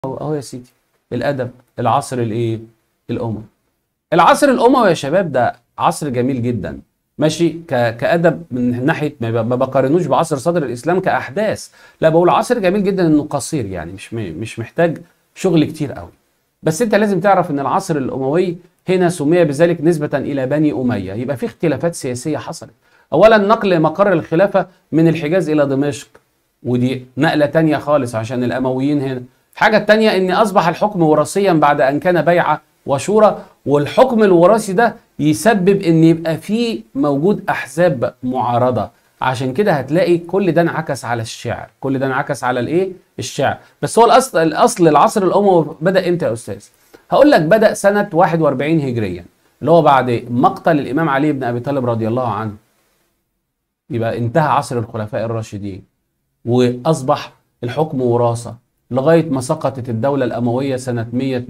اهو اهو يا سيدي الادب العصر الايه الاموي العصر الاموي يا شباب ده عصر جميل جدا ماشي ك... كادب من ناحيه ما ب- ما بقارنوش بعصر صدر الاسلام كاحداث لا بقول عصر جميل جدا انه قصير يعني مش م... مش محتاج شغل كتير قوي بس انت لازم تعرف ان العصر الاموي هنا سمي بذلك نسبه الى بني اميه يبقى في اختلافات سياسيه حصلت اولا نقل مقر الخلافه من الحجاز الى دمشق ودي نقله تانية خالص عشان الامويين هنا الحاجه التانية ان اصبح الحكم وراثيا بعد ان كان بيعه وشورى والحكم الوراثي ده يسبب ان يبقى في موجود احزاب معارضه عشان كده هتلاقي كل ده انعكس على الشعر كل ده انعكس على الايه الشعر بس هو الاصل الاصل العصر الاموي بدا امتى يا استاذ هقول لك بدا سنه 41 هجريا اللي هو بعد مقتل الامام علي بن ابي طالب رضي الله عنه يبقى انتهى عصر الخلفاء الراشدين واصبح الحكم وراثه لغايه ما سقطت الدوله الامويه سنه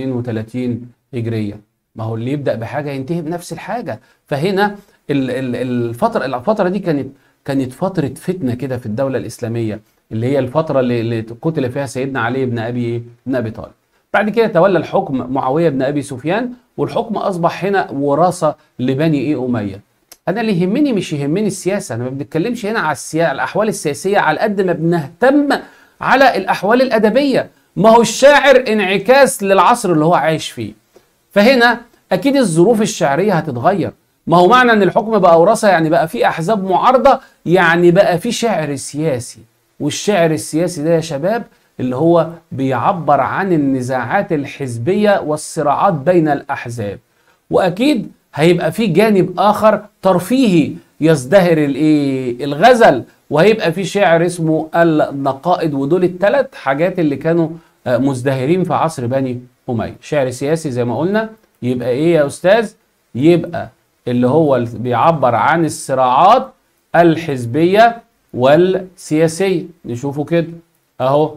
132 هجريه ما هو اللي يبدا بحاجه ينتهي بنفس الحاجه فهنا ال- ال- الفتره الفتره دي كانت كانت فتره فتنه كده في الدوله الاسلاميه اللي هي الفتره اللي, اللي قتل فيها سيدنا علي بن ابي بن ابي طالب بعد كده تولى الحكم معاويه بن ابي سفيان والحكم اصبح هنا وراثه لبني ايه اميه انا اللي يهمني مش يهمني السياسه انا ما بنتكلمش هنا على السيا... الاحوال السياسيه على قد ما بنهتم على الاحوال الادبيه ما هو الشاعر انعكاس للعصر اللي هو عايش فيه فهنا اكيد الظروف الشعريه هتتغير ما هو معنى ان الحكم بقى وراثه يعني بقى في احزاب معارضه يعني بقى في شعر سياسي والشعر السياسي ده يا شباب اللي هو بيعبر عن النزاعات الحزبيه والصراعات بين الاحزاب واكيد هيبقى في جانب اخر ترفيهي يزدهر الايه الغزل وهيبقى في شعر اسمه النقائد ودول الثلاث حاجات اللي كانوا آه، مزدهرين في عصر بني اميه شعر سياسي زي ما قلنا يبقى ايه يا استاذ يبقى اللي هو ال- بيعبر عن الصراعات الحزبيه والسياسيه نشوفه كده اهو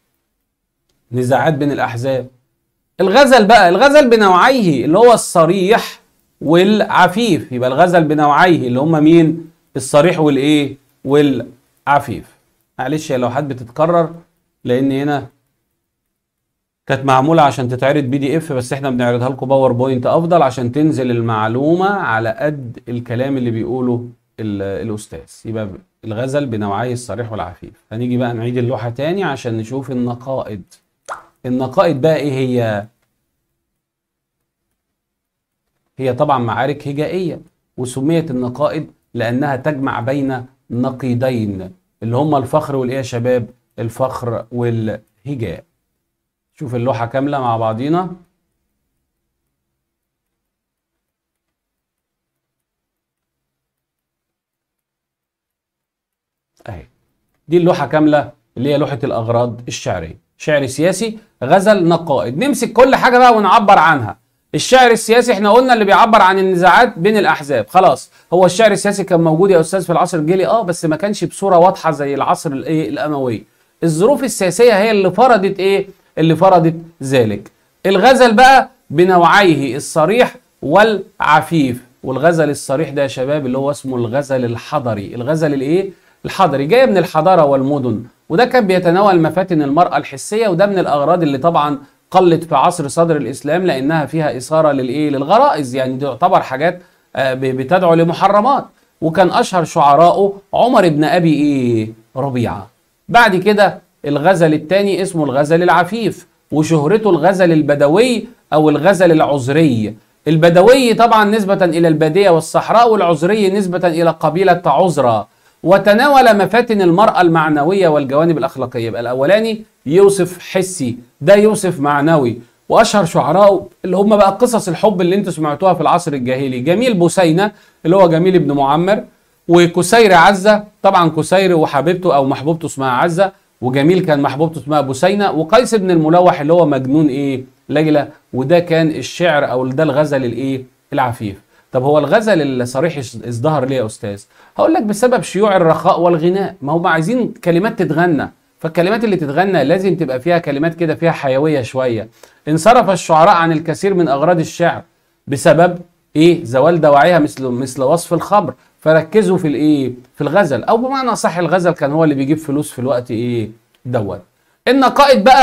نزاعات بين الاحزاب الغزل بقى الغزل بنوعيه اللي هو الصريح والعفيف يبقى الغزل بنوعيه اللي هم مين الصريح والايه والعفيف معلش يا لوحات بتتكرر لان هنا كانت معموله عشان تتعرض بي دي اف بس احنا بنعرضها لكم باوربوينت افضل عشان تنزل المعلومه على قد الكلام اللي بيقوله ال- الاستاذ يبقى الغزل بنوعيه الصريح والعفيف هنيجي بقى نعيد اللوحه تاني عشان نشوف النقائد النقائد بقى ايه هي هي طبعا معارك هجائيه وسميت النقائد لانها تجمع بين نقيضين اللي هما الفخر والايه يا شباب الفخر والهجاء شوف اللوحه كامله مع بعضينا اهي دي اللوحه كامله اللي هي لوحه الاغراض الشعريه شعر سياسي غزل نقائد نمسك كل حاجه بقى ونعبر عنها الشعر السياسي احنا قلنا اللي بيعبر عن النزاعات بين الاحزاب خلاص هو الشعر السياسي كان موجود يا استاذ في العصر الجيلي اه بس ما كانش بصوره واضحه زي العصر الايه الاموي الظروف السياسيه هي اللي فرضت ايه اللي فرضت ذلك الغزل بقى بنوعيه الصريح والعفيف والغزل الصريح ده يا شباب اللي هو اسمه الغزل الحضري الغزل الايه الحضري جايه من الحضاره والمدن وده كان بيتناول مفاتن المراه الحسيه وده من الاغراض اللي طبعا قلت في عصر صدر الاسلام لانها فيها اثاره للايه للغرائز يعني دي تعتبر حاجات آه، ب- بتدعو لمحرمات وكان اشهر شعراءه عمر بن ابي ايه ربيعه بعد كده الغزل الثاني اسمه الغزل العفيف وشهرته الغزل البدوي او الغزل العذري البدوي طبعا نسبة إلى البادية والصحراء والعذري نسبة إلى قبيلة عذرة وتناول مفاتن المرأة المعنوية والجوانب الأخلاقية يبقى الأولاني يوصف حسي ده يوصف معنوي وأشهر شعراء اللي هم بقى قصص الحب اللي انتوا سمعتوها في العصر الجاهلي جميل بوسينة اللي هو جميل بن معمر وكسير عزة طبعا كسير وحبيبته أو محبوبته اسمها عزة وجميل كان محبوبته اسمها بوسينة وقيس بن الملوح اللي هو مجنون ايه ليلى وده كان الشعر او ده الغزل الايه العفيف طب هو الغزل الصريح ازدهر ليه يا استاذ هقول لك بسبب شيوع الرخاء والغناء ما هم عايزين كلمات تتغنى فالكلمات اللي تتغنى لازم تبقى فيها كلمات كده فيها حيويه شويه انصرف الشعراء عن الكثير من اغراض الشعر بسبب ايه زوال دواعيها مثل مثل وصف الخمر فركزوا في الايه في الغزل او بمعنى صح الغزل كان هو اللي بيجيب فلوس في الوقت ايه دوت النقائد بقى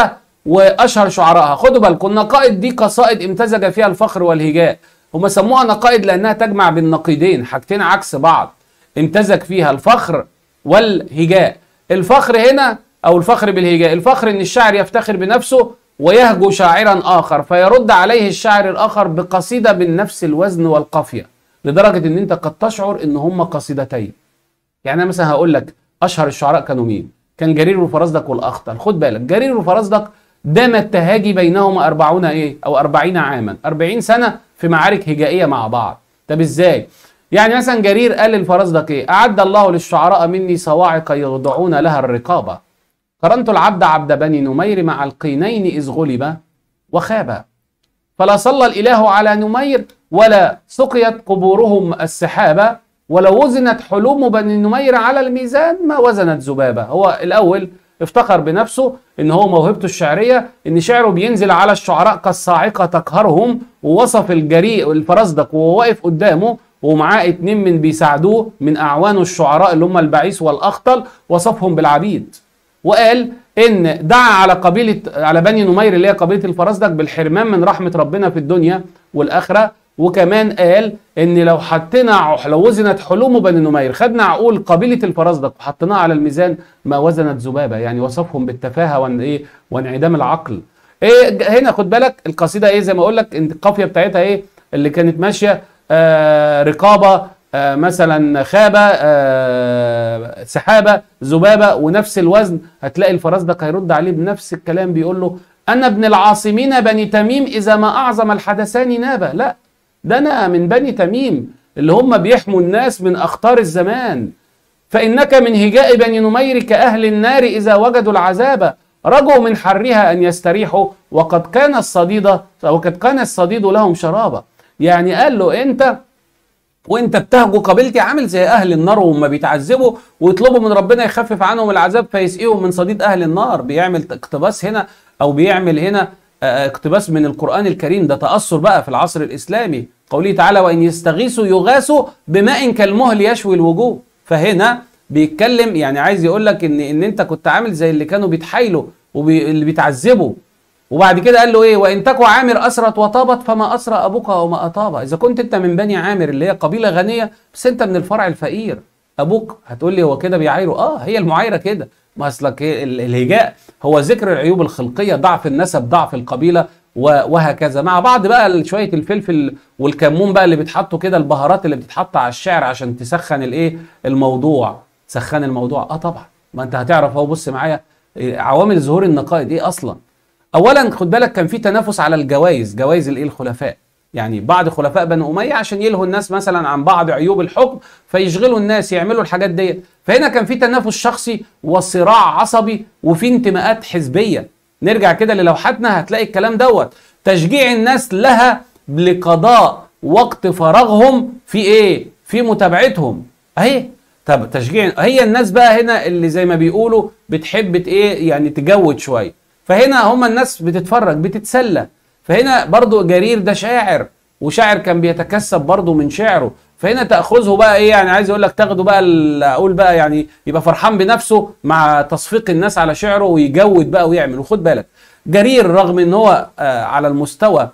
واشهر شعرائها خدوا بالكم النقائد دي قصائد امتزج فيها الفخر والهجاء هم سموها نقائد لانها تجمع بين نقيضين حاجتين عكس بعض امتزج فيها الفخر والهجاء الفخر هنا او الفخر بالهجاء الفخر ان الشاعر يفتخر بنفسه ويهجو شاعرا اخر فيرد عليه الشاعر الاخر بقصيده من نفس الوزن والقافيه لدرجه ان انت قد تشعر ان هما قصيدتين يعني انا مثلا هقول لك اشهر الشعراء كانوا مين كان جرير وفرزدق والاخطل خد بالك جرير وفرزدق دام التهاجي بينهما أربعون ايه او أربعين عاما أربعين سنه في معارك هجائيه مع بعض طب ازاي يعني مثلا جرير قال للفرزدق ايه اعد الله للشعراء مني صواعق يخضعون لها الرقابه قرنت العبد عبد بني نمير مع القينين إذ غلب وخاب فلا صلى الإله على نمير ولا سقيت قبورهم السحابة ولو وزنت حلوم بني نمير على الميزان ما وزنت ذبابة هو الأول افتخر بنفسه ان هو موهبته الشعريه ان شعره بينزل على الشعراء كالصاعقه تقهرهم ووصف الجريء الفرزدق وهو واقف قدامه ومعاه اتنين من بيساعدوه من اعوانه الشعراء اللي هم البعيث والاخطل وصفهم بالعبيد وقال ان دعا على قبيله على بني نمير اللي هي قبيله الفرزدق بالحرمان من رحمه ربنا في الدنيا والاخره وكمان قال ان لو حطينا لو وزنت حلوم بني نمير خدنا عقول قبيله الفرزدق وحطيناها على الميزان ما وزنت ذبابه يعني وصفهم بالتفاهه وان ايه وانعدام العقل ايه هنا خد بالك القصيده ايه زي ما اقول لك القافيه بتاعتها ايه اللي كانت ماشيه آه رقابه آه مثلا خابة آه سحابة ذبابة ونفس الوزن هتلاقي الفرزدق هيرد عليه بنفس الكلام بيقول له أنا ابن العاصمين بني تميم إذا ما أعظم الحدثان نابة لا ده أنا من بني تميم اللي هم بيحموا الناس من أخطار الزمان فإنك من هجاء بني نمير كأهل النار إذا وجدوا العذاب رجوا من حرها أن يستريحوا وقد كان الصديد وقد كان الصديد لهم شرابا يعني قال له أنت وانت بتهجو قبيلتي عامل زي اهل النار وهم بيتعذبوا ويطلبوا من ربنا يخفف عنهم العذاب فيسقيهم من صديد اهل النار بيعمل اقتباس هنا او بيعمل هنا اقتباس من القران الكريم ده تاثر بقى في العصر الاسلامي قوله تعالى وان يستغيثوا يغاثوا بماء كالمهل يشوي الوجوه فهنا بيتكلم يعني عايز يقول لك ان ان انت كنت عامل زي اللي كانوا بيتحايلوا واللي بيتعذبوا وبعد كده قال له ايه وان تكو عامر اسرت وطابت فما اسرى ابوك وما اطاب اذا كنت انت من بني عامر اللي هي قبيله غنيه بس انت من الفرع الفقير ابوك هتقول لي هو كده بيعايره اه هي المعايره كده ما اصلك إيه الهجاء هو ذكر العيوب الخلقيه ضعف النسب ضعف القبيله وهكذا مع بعض بقى شويه الفلفل والكمون بقى اللي بيتحطوا كده البهارات اللي بتتحط على الشعر عشان تسخن الايه الموضوع سخن الموضوع اه طبعا ما انت هتعرف اهو بص معايا عوامل ظهور النقائد ايه اصلا اولا خد بالك كان في تنافس على الجوائز جوائز الايه الخلفاء يعني بعض خلفاء بني اميه عشان يلهوا الناس مثلا عن بعض عيوب الحكم فيشغلوا الناس يعملوا الحاجات دي فهنا كان في تنافس شخصي وصراع عصبي وفي انتماءات حزبيه نرجع كده للوحاتنا هتلاقي الكلام دوت تشجيع الناس لها لقضاء وقت فراغهم في ايه في متابعتهم اهي طب تشجيع هي الناس بقى هنا اللي زي ما بيقولوا بتحب ايه يعني تجود شويه فهنا هم الناس بتتفرج بتتسلى فهنا برضو جرير ده شاعر وشاعر كان بيتكسب برضو من شعره فهنا تاخذه بقى ايه يعني عايز اقول لك تاخده بقى اقول بقى يعني يبقى فرحان بنفسه مع تصفيق الناس على شعره ويجود بقى ويعمل وخد بالك جرير رغم ان هو آه على المستوى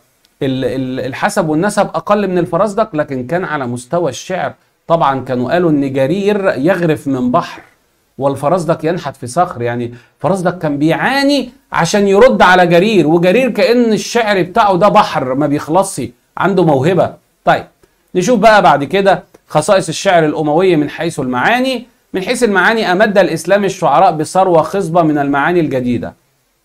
الحسب والنسب اقل من الفرزدق لكن كان على مستوى الشعر طبعا كانوا قالوا ان جرير يغرف من بحر والفرزدق ينحت في صخر يعني فرزدق كان بيعاني عشان يرد على جرير وجرير كأن الشعر بتاعه ده بحر ما بيخلصش عنده موهبة طيب نشوف بقى بعد كده خصائص الشعر الأموي من حيث المعاني من حيث المعاني أمد الإسلام الشعراء بثروة خصبة من المعاني الجديدة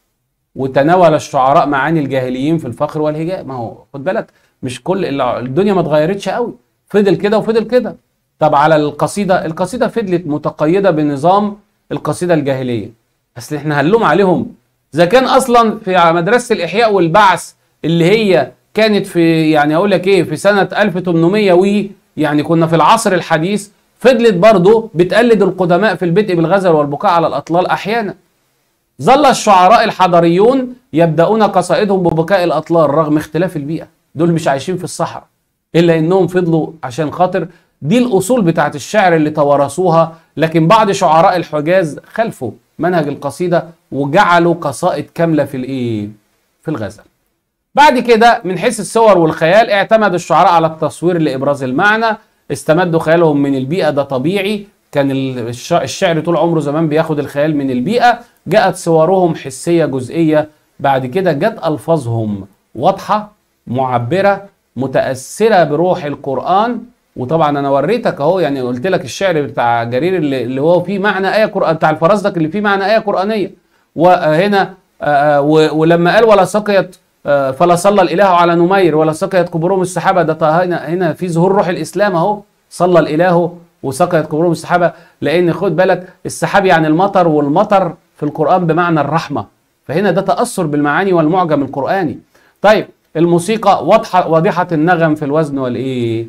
وتناول الشعراء معاني الجاهليين في الفخر والهجاء ما هو خد بالك مش كل الدنيا ما اتغيرتش قوي فضل كده وفضل كده طب على القصيدة القصيدة فضلت متقيدة بنظام القصيدة الجاهلية اصل احنا هنلوم عليهم اذا كان اصلا في مدرسة الاحياء والبعث اللي هي كانت في يعني اقول لك ايه في سنة 1800 وي يعني كنا في العصر الحديث فضلت برضه بتقلد القدماء في البدء بالغزل والبكاء على الاطلال احيانا ظل الشعراء الحضريون يبدأون قصائدهم ببكاء الاطلال رغم اختلاف البيئة دول مش عايشين في الصحراء الا انهم فضلوا عشان خاطر دي الاصول بتاعت الشعر اللي توارثوها لكن بعض شعراء الحجاز خلفوا منهج القصيدة وجعلوا قصائد كاملة في الايه في الغزل بعد كده من حيث الصور والخيال اعتمد الشعراء على التصوير لإبراز المعنى استمدوا خيالهم من البيئة ده طبيعي كان الش- الشعر طول عمره زمان بياخد الخيال من البيئة جاءت صورهم حسية جزئية بعد كده جت ألفاظهم واضحة معبرة متأثرة بروح القرآن وطبعا انا وريتك اهو يعني قلت لك الشعر بتاع جرير اللي, اللي هو فيه معنى ايه قرآن بتاع الفرزدق اللي فيه معنى ايه قرآنية وهنا آه، و- ولما قال ولا سقيت آه، فلا صلى الاله على نمير ولا سقيت قبورهم السحابه ده طه- هنا هنا في ظهور روح الاسلام اهو صلى الاله وسقيت قبورهم السحابه لان خد بالك السحاب يعني المطر والمطر في القران بمعنى الرحمه فهنا ده تاثر بالمعاني والمعجم القراني طيب الموسيقى واضحه واضحه النغم في الوزن والايه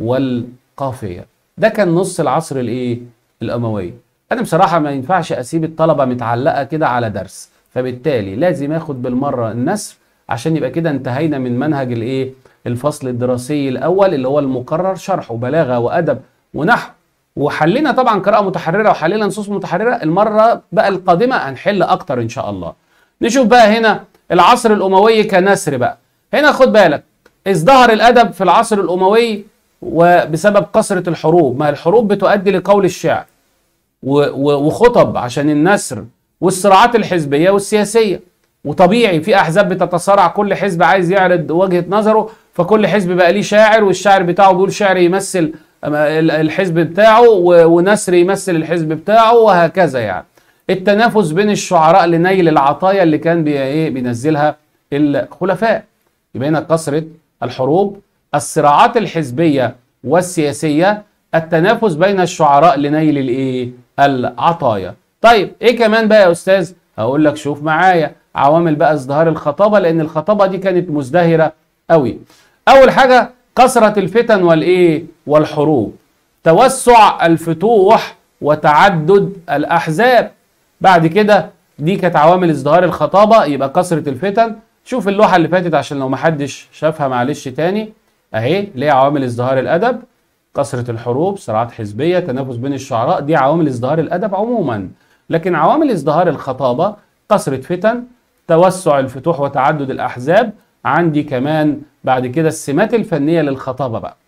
والقافيه ده كان نص العصر الايه الاموي انا بصراحه ما ينفعش اسيب الطلبه متعلقه كده على درس فبالتالي لازم اخد بالمره النسر عشان يبقى كده انتهينا من منهج الايه الفصل الدراسي الاول اللي هو المقرر شرحه بلاغه وادب ونحو وحلينا طبعا قراءه متحرره وحلينا نصوص متحرره المره بقى القادمه هنحل اكتر ان شاء الله نشوف بقى هنا العصر الاموي كنسر بقى هنا خد بالك ازدهر الادب في العصر الاموي وبسبب كثره الحروب ما الحروب بتؤدي لقول الشعر و- و- وخطب عشان النثر والصراعات الحزبيه والسياسيه وطبيعي في احزاب بتتصارع كل حزب عايز يعرض وجهه نظره فكل حزب بقى ليه شاعر والشاعر بتاعه بيقول شعر يمثل ال- الحزب بتاعه و- ونثر يمثل الحزب بتاعه وهكذا يعني التنافس بين الشعراء لنيل العطايا اللي كان بي ايه بينزلها الخلفاء يبقى هنا كثره الحروب الصراعات الحزبيه والسياسيه التنافس بين الشعراء لنيل الايه العطايا طيب ايه كمان بقى يا استاذ هقول لك شوف معايا عوامل بقى ازدهار الخطابه لان الخطابه دي كانت مزدهره قوي اول حاجه كثره الفتن والايه والحروب توسع الفتوح وتعدد الاحزاب بعد كده دي كانت عوامل ازدهار الخطابه يبقى كثره الفتن شوف اللوحه اللي فاتت عشان لو محدش شافها معلش تاني اهي ليه عوامل ازدهار الادب كثرة الحروب صراعات حزبية تنافس بين الشعراء دي عوامل ازدهار الأدب عموما لكن عوامل ازدهار الخطابة كثرة فتن توسع الفتوح وتعدد الأحزاب عندي كمان بعد كده السمات الفنية للخطابة بقى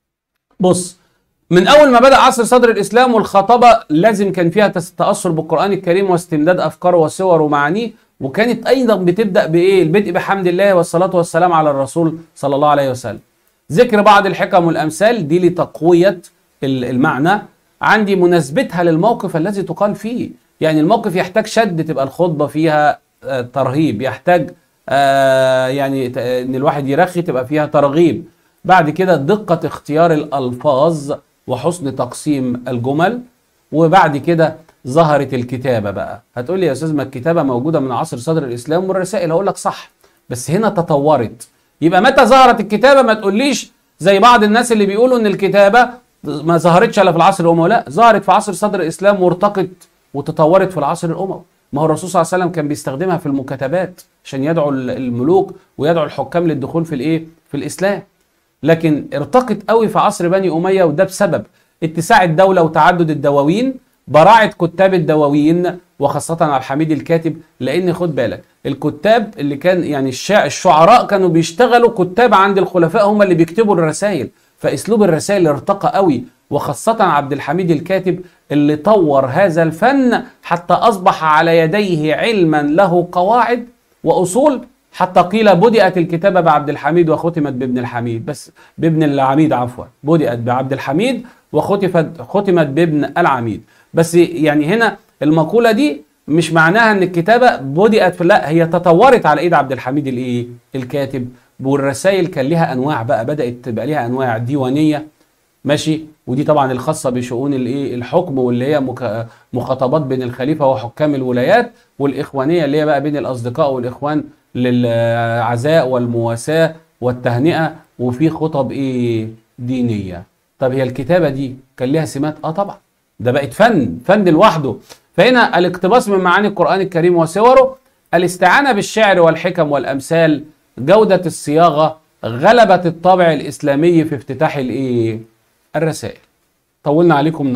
بص من أول ما بدأ عصر صدر الإسلام والخطابة لازم كان فيها تس- تأثر بالقرآن الكريم واستمداد أفكاره وصوره ومعانيه وكانت أيضا بتبدأ بإيه البدء بحمد الله والصلاة والسلام على الرسول صلى الله عليه وسلم ذكر بعض الحكم والامثال دي لتقويه ال- المعنى عندي مناسبتها للموقف الذي تقال فيه يعني الموقف يحتاج شد تبقى الخطبه فيها آه، ترهيب يحتاج آه، يعني ت- ان الواحد يرخي تبقى فيها ترغيب بعد كده دقه اختيار الالفاظ وحسن تقسيم الجمل وبعد كده ظهرت الكتابه بقى هتقول لي يا استاذ ما الكتابه موجوده من عصر صدر الاسلام والرسائل هقول لك صح بس هنا تطورت يبقى متى ظهرت الكتابه ما تقوليش زي بعض الناس اللي بيقولوا ان الكتابه ما ظهرتش الا في العصر الاموي لا ظهرت في عصر صدر الاسلام وارتقت وتطورت في العصر الاموي ما هو الرسول صلى الله عليه وسلم كان بيستخدمها في المكاتبات عشان يدعو ال- الملوك ويدعو الحكام للدخول في الايه في الاسلام لكن ارتقت قوي في عصر بني اميه وده بسبب اتساع الدوله وتعدد الدواوين براعه كتاب الدواوين وخاصه عبد الحميد الكاتب لان خد بالك الكتاب اللي كان يعني الشع... الشعراء كانوا بيشتغلوا كتاب عند الخلفاء هم اللي بيكتبوا الرسائل فاسلوب الرسائل ارتقى قوي وخاصة عبد الحميد الكاتب اللي طور هذا الفن حتى أصبح على يديه علما له قواعد وأصول حتى قيل بدأت الكتابة بعبد الحميد وختمت بابن الحميد بس بابن العميد عفوا بدأت بعبد الحميد وختمت ختمت بابن العميد بس يعني هنا المقولة دي مش معناها ان الكتابة بدأت في لا هي تطورت على ايد عبد الحميد الايه الكاتب والرسائل كان لها انواع بقى بدأت تبقى لها انواع ديوانية ماشي ودي طبعا الخاصة بشؤون الايه الحكم واللي هي مك- مخاطبات بين الخليفة وحكام الولايات والإخوانية اللي هي بقى بين الأصدقاء والإخوان للعزاء والمواساة والتهنئة وفي خطب ايه دينية طب هي الكتابة دي كان لها سمات اه طبعا ده بقت فن فن لوحده فهنا الاقتباس من معاني القرآن الكريم وصوره الاستعانة بالشعر والحكم والأمثال جودة الصياغة غلبت الطابع الإسلامي في افتتاح الايه الرسائل طولنا عليكم